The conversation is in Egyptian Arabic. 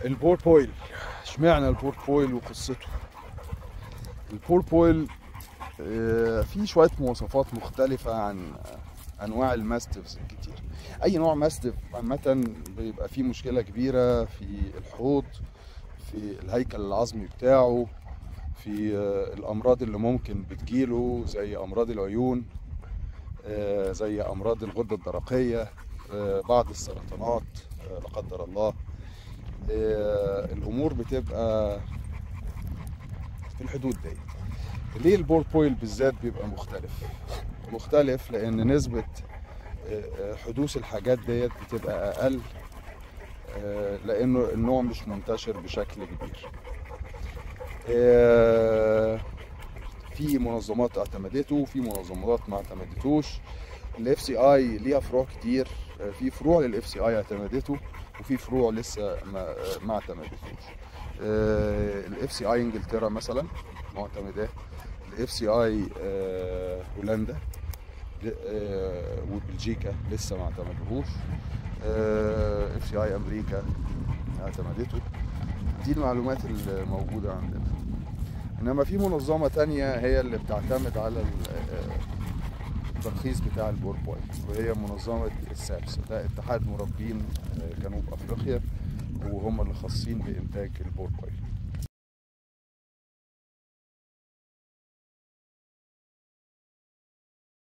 البور بويل اشمعنى البور بويل وقصته البور بويل آه، فيه شوية مواصفات مختلفة عن أنواع الماستفز الكتير أي نوع ماستف عامة بيبقى فيه مشكلة كبيرة في الحوض في الهيكل العظمي بتاعه في آه، الأمراض اللي ممكن بتجيله زي أمراض العيون آه، زي أمراض الغدة الدرقية آه، بعض السرطانات آه، لا قدر الله آه، الامور بتبقى في الحدود دي ليه البور بويل بالذات بيبقى مختلف مختلف لان نسبة آه، آه، حدوث الحاجات ديت بتبقى اقل آه، لانه النوع مش منتشر بشكل كبير آه، في منظمات اعتمدته وفي منظمات ما اعتمدتوش الاف سي اي ليها فروع كتير آه، في فروع للاف سي اي اعتمدته وفي فروع لسه ما ما اعتمدتوش الاف سي اي انجلترا مثلا معتمداه الاف سي اي هولندا ل- آه، وبلجيكا لسه ما اعتمدوهوش اف سي اي امريكا اعتمدته دي المعلومات الموجودة عندنا انما في منظمة تانية هي اللي بتعتمد على ال- آه، الترخيص بتاع البور بوينت وهي منظمة السابس ده اتحاد مربين آه، جنوب افريقيا وهم اللي خاصين بانتاج البور بوينت